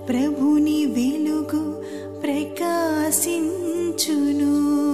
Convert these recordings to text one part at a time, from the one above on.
ప్రభుని వెలుగు ప్రకాశించును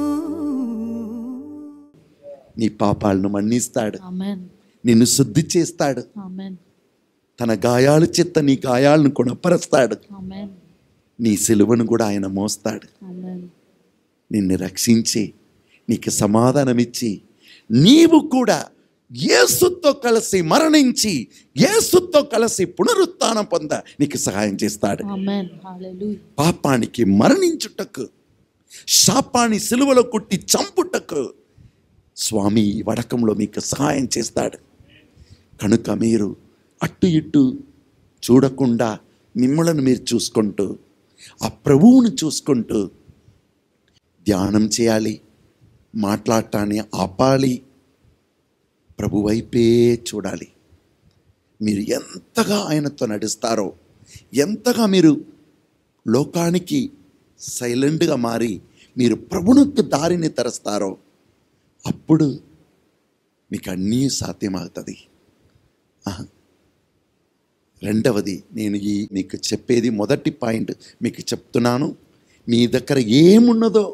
నీ పాపాలను మన్నిస్తాడు Amen. నిన్ను శుద్ధి చేస్తాడు Amen. తన గాయాల చెత్త నీ గాయాలను గుణపరుస్తాడు Amen. నీ సిలువను కూడా ఆయన మోస్తాడు Amen. నిన్ను రక్షించి నీకు సమాధానమిచ్చి నీవు కూడా యేసుతో కలిసి మరణించి యేసుతో కలిసి పునరుత్థానం పొంద నీకు సహాయం చేస్తాడు Amen. Hallelujah. పాపానికి మరణించుటకు శాపాన్ని సిలువలో కొట్టి చంపుటకు స్వామి ఈ వడకంలో మీకు సహాయం చేస్తాడు కనుక మీరు అటు ఇటు చూడకుండా మిమ్మల్ని మీరు చూసుకుంటూ ఆ ప్రభువును చూసుకుంటూ ధ్యానం చేయాలి మాట్లాడటాన్ని ఆపాలి ప్రభు వైపే చూడాలి మీరు ఎంతగా ఆయనతో నడుస్తారో ఎంతగా మీరు లోకానికి సైలెంట్గా మారి మీరు ప్రభునికి దారిని తెరస్తారో అప్పుడు మీకు అన్నీ సాధ్యమవుతుంది ఆహా. రెండవది నేను ఈ మీకు చెప్పేది మొదటి పాయింట్ మీకు చెప్తున్నాను మీ దగ్గర ఏమున్నదో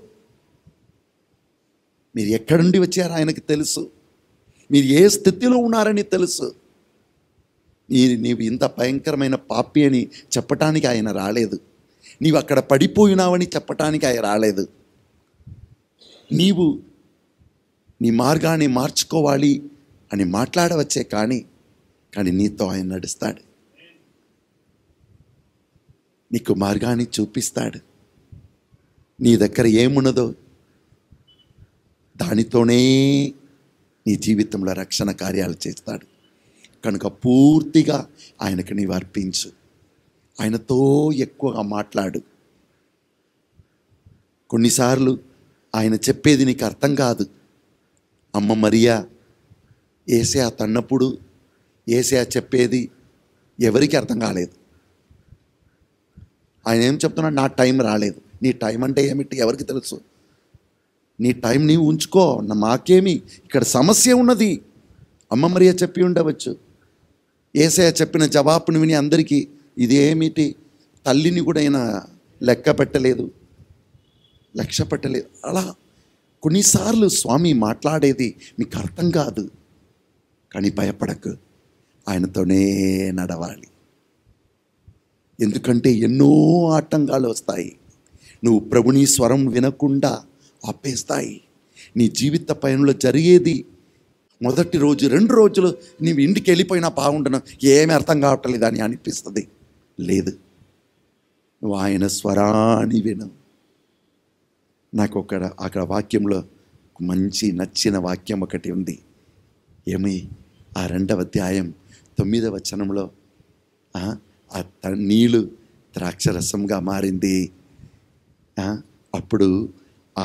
మీరు ఎక్కడి నుండి వచ్చారో ఆయనకు తెలుసు మీరు ఏ స్థితిలో ఉన్నారని తెలుసు నీ- నీవు ఇంత భయంకరమైన పాపి అని చెప్పటానికి ఆయన రాలేదు నీవు అక్కడ పడిపోయినావని చెప్పటానికి ఆయన రాలేదు నీవు నీ మార్గాన్ని మార్చుకోవాలి అని మాట్లాడవచ్చే కానీ కానీ నీతో ఆయన నడుస్తాడు నీకు మార్గాన్ని చూపిస్తాడు నీ దగ్గర ఏమున్నదో దానితోనే నీ జీవితంలో రక్షణ కార్యాలు చేస్తాడు కనుక పూర్తిగా ఆయనకు నీవు అర్పించు ఆయనతో ఎక్కువగా మాట్లాడు కొన్నిసార్లు ఆయన చెప్పేది నీకు అర్థం కాదు అమ్మ మరియా ఏసయా తన్నప్పుడు ఏసయా చెప్పేది ఎవరికి అర్థం కాలేదు ఆయన ఏం చెప్తున్నాడు నా టైం రాలేదు నీ టైం అంటే ఏమిటి ఎవరికి తెలుసు నీ టైం నీవు ఉంచుకో నా మాకేమి ఇక్కడ సమస్య ఉన్నది అమ్మ మరియా చెప్పి ఉండవచ్చు ఏసయ చెప్పిన జవాబును విని అందరికీ ఇదేమిటి తల్లిని కూడా ఆయన లెక్క పెట్టలేదు లక్ష్య పెట్టలేదు అలా కొన్నిసార్లు స్వామి మాట్లాడేది మీకు అర్థం కాదు కానీ భయపడకు ఆయనతోనే నడవాలి ఎందుకంటే ఎన్నో ఆటంకాలు వస్తాయి నువ్వు ప్రభుని స్వరం వినకుండా ఆపేస్తాయి నీ జీవిత పయనంలో జరిగేది మొదటి రోజు రెండు రోజులు నీవు ఇంటికి వెళ్ళిపోయినా బాగుంటున్నా ఏమీ అర్థం కావట్లేదు అని అనిపిస్తుంది లేదు నువ్వు ఆయన స్వరాన్ని విను నాకు ఒక అక్కడ వాక్యంలో ఒక మంచి నచ్చిన వాక్యం ఒకటి ఉంది ఏమి ఆ రెండవ అధ్యాయం తొమ్మిదవ వచనంలో ఆ, ఆ త- నీళ్ళు ద్రాక్షరసంగా మారింది ఆ, అప్పుడు ఆ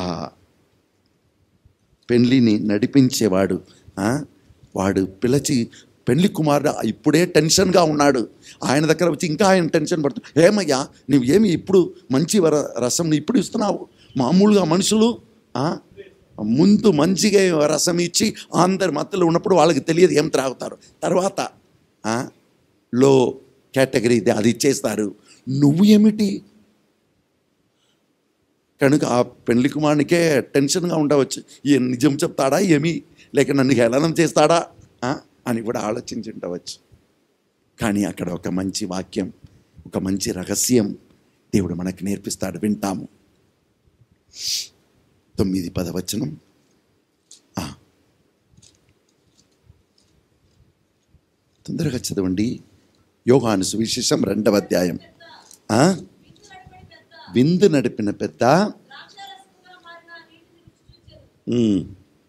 పెళ్ళిని నడిపించేవాడు ఆ, వాడు పిలిచి పెళ్లి కుమారుడు ఇప్పుడే టెన్షన్గా ఉన్నాడు ఆయన దగ్గర వచ్చి ఇంకా ఆయన టెన్షన్ పడుతుంది ఏమయ్యా నువ్వు ఏమి ఇప్పుడు మంచి వర రసం ఇప్పుడు ఇస్తున్నావు మామూలుగా మనుషులు ఆ, ముందు మంచిగా రసం ఇచ్చి అందరి మత్తులో ఉన్నప్పుడు వాళ్ళకి తెలియదు ఏం త్రాగుతారు తర్వాత ఆ, లో కేటగిరీ ఇది అది ఇచ్చేస్తారు నువ్వు ఏమిటి కనుక ఆ పెళ్లి కుమారునికే టెన్షన్గా ఉండవచ్చు ఈ నిజం చెప్తాడా ఏమి లేక నన్ను హేళనం చేస్తాడా ఆ? అని కూడా ఆలోచించి ఉండవచ్చు కానీ అక్కడ ఒక మంచి వాక్యం ఒక మంచి రహస్యం దేవుడు మనకు నేర్పిస్తాడు వింటాము తొమ్మిది పదవచనం ఆ. తొందరగా చదవండి యోగాను సువిశేషం రెండవ అధ్యాయం ఆ? విందు నడిపిన పెద్ద ఉమ్.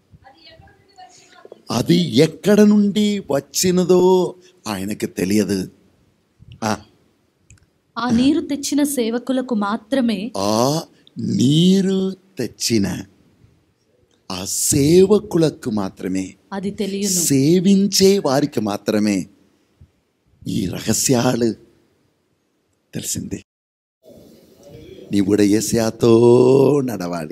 అది ఎక్కడ నుండి వచ్చినదో ఆయనకి తెలియదు ఆ, ఆ నీరు తెచ్చిన సేవకులకు మాత్రమే ఆ నీరు తెచ్చిన ఆ సేవకులకు మాత్రమే అది తెలియను సేవించే వారికి మాత్రమే ఈ రహస్యాలు తెలిసింది నీ కూడా ఏసియాతో నడవాలి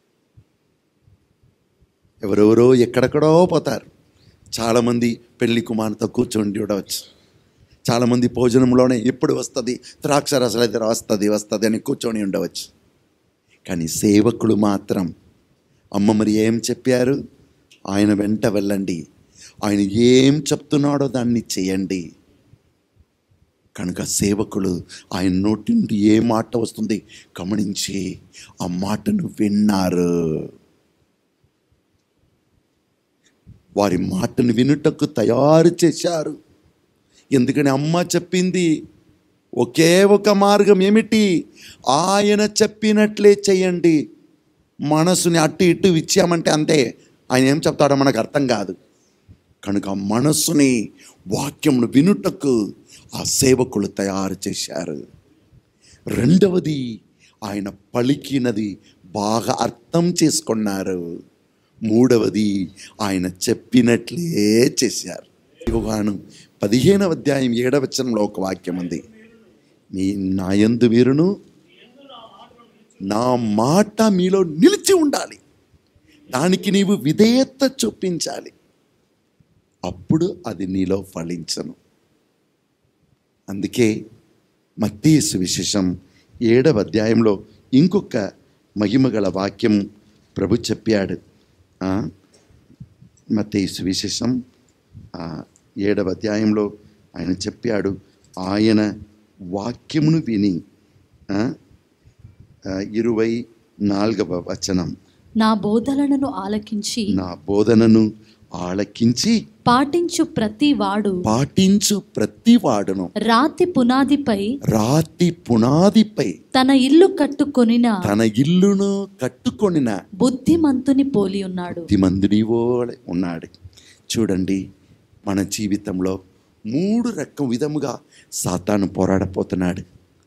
ఎవరెవరో ఎక్కడెక్కడో పోతారు చాలామంది పెళ్లి కుమార్తె కూర్చొని చూడవచ్చు చాలామంది భోజనంలోనే ఎప్పుడు వస్తుంది ద్రాక్ష రసాలు అయితే వస్తుంది వస్తుంది అని కూర్చొని ఉండవచ్చు కానీ సేవకులు మాత్రం అమ్మ మరి ఏం చెప్పారు ఆయన వెంట వెళ్ళండి ఆయన ఏం చెప్తున్నాడో దాన్ని చేయండి కనుక సేవకులు ఆయన నోటి నుండి ఏ మాట వస్తుంది గమనించి ఆ మాటను విన్నారు వారి మాటను వినుటకు తయారు చేశారు ఎందుకని అమ్మ చెప్పింది ఒకే ఒక మార్గం ఏమిటి ఆయన చెప్పినట్లే చేయండి మనసుని అటు ఇటు ఇచ్చామంటే అంతే ఆయన ఏం చెప్తాడో మనకు అర్థం కాదు కనుక మనస్సుని వాక్యమును వినుటకు ఆ సేవకులు తయారు చేశారు రెండవది ఆయన పలికినది బాగా అర్థం చేసుకున్నారు మూడవది ఆయన చెప్పినట్లే చేశారు యోగాను పదిహేనవ అధ్యాయం ఏడవ వచనంలో ఒక వాక్యం ఉంది మీ నాయందు వీరును నా మాట మీలో నిలిచి ఉండాలి దానికి నీవు విధేయత చూపించాలి అప్పుడు అది నీలో ఫలించను అందుకే మత్తయి సువిశేషం ఏడవ అధ్యాయంలో ఇంకొక మహిమగల వాక్యం ప్రభు చెప్పాడు ఆ, మత్తయి సువిశేషం ఆ, ఏడవ అధ్యాయంలో ఆయన చెప్పాడు ఆయన వాక్యమును విని ఆ, ఆ, ఇరవై నాలుగవ వచనం నా బోధనలను ఆలకించి నా బోధనను ఆలకించి పాటించు ప్రతి వాడు పాటించు ప్రతి వాడును రాతి పునాదిపై రాతి పునాదిపై తన ఇల్లు కట్టుకొనిన తన ఇల్లును కట్టుకొనిన బుద్ధిమంతుని పోలి ఉన్నాడు బుద్ధిమంతుడి ఓలే ఉన్నాడు చూడండి మన జీవితంలో మూడు రకం విధముగా సాతాను పోరాడపోతున్నాడు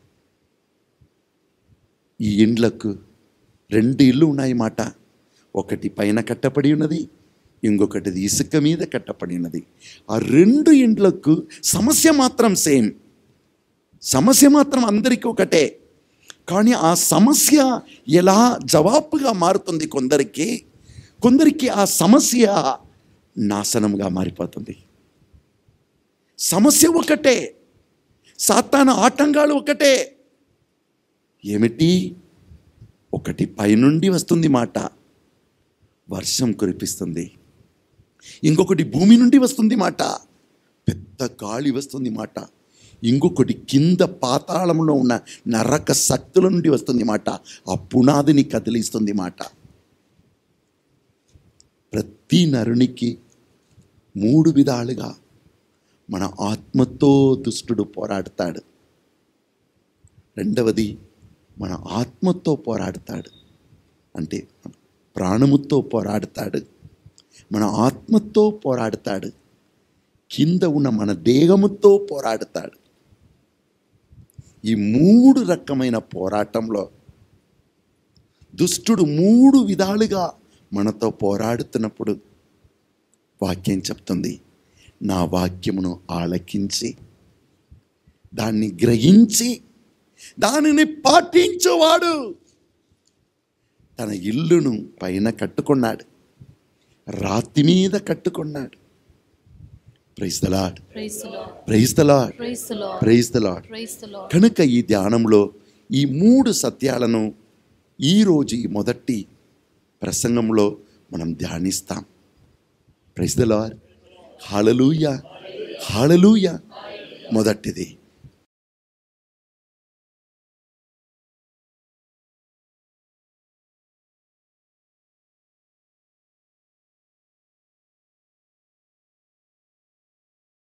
ఈ ఇండ్లకు రెండు ఇల్లు ఉన్నాయి మాట ఒకటి పైన కట్టబడి ఉన్నది ఇంకొకటిది ఇసుక మీద కట్టబడి ఉన్నది ఆ రెండు ఇండ్లకు సమస్య మాత్రం సేమ్ సమస్య మాత్రం అందరికీ ఒకటే కానీ ఆ సమస్య ఎలా జవాబుగా మారుతుంది కొందరికి కొందరికి ఆ సమస్య నాశనంగా మారిపోతుంది సమస్య ఒకటే సాతాన ఆటంకాలు ఒకటే ఏమిటి ఒకటి పైనుండి వస్తుంది మాట వర్షం కురిపిస్తుంది ఇంకొకటి భూమి నుండి వస్తుంది మాట పెద్ద గాలి వస్తుంది మాట ఇంకొకటి కింద పాతాళంలో ఉన్న నరక శక్తుల నుండి వస్తుంది మాట ఆ పునాదిని కదిలిస్తుంది మాట ప్రతి నరునికి మూడు విధాలుగా మన ఆత్మతో దుష్టుడు పోరాడతాడు రెండవది మన ఆత్మతో పోరాడతాడు అంటే ప్రాణముతో పోరాడతాడు మన ఆత్మతో పోరాడతాడు కింద ఉన్న మన దేహముతో పోరాడతాడు ఈ మూడు రకమైన పోరాటంలో దుష్టుడు మూడు విధాలుగా మనతో పోరాడుతున్నప్పుడు వాక్యం చెప్తుంది నా వాక్యమును ఆలకించి దాన్ని గ్రహించి దానిని పాటించువాడు తన ఇల్లును పైన కట్టుకున్నాడు రాతి మీద కట్టుకున్నాడు praise the lord Praise the Lord. Praise the lord Praise the Lord. Praise the lord Praise the Lord. కనుక ఈ ధ్యానంలో ఈ మూడు సత్యాలను ఈరోజు ఈ మొదటి ప్రసంగంలో మనం ధ్యానిస్తాం praise the lord hallelujah hallelujah మొదటిది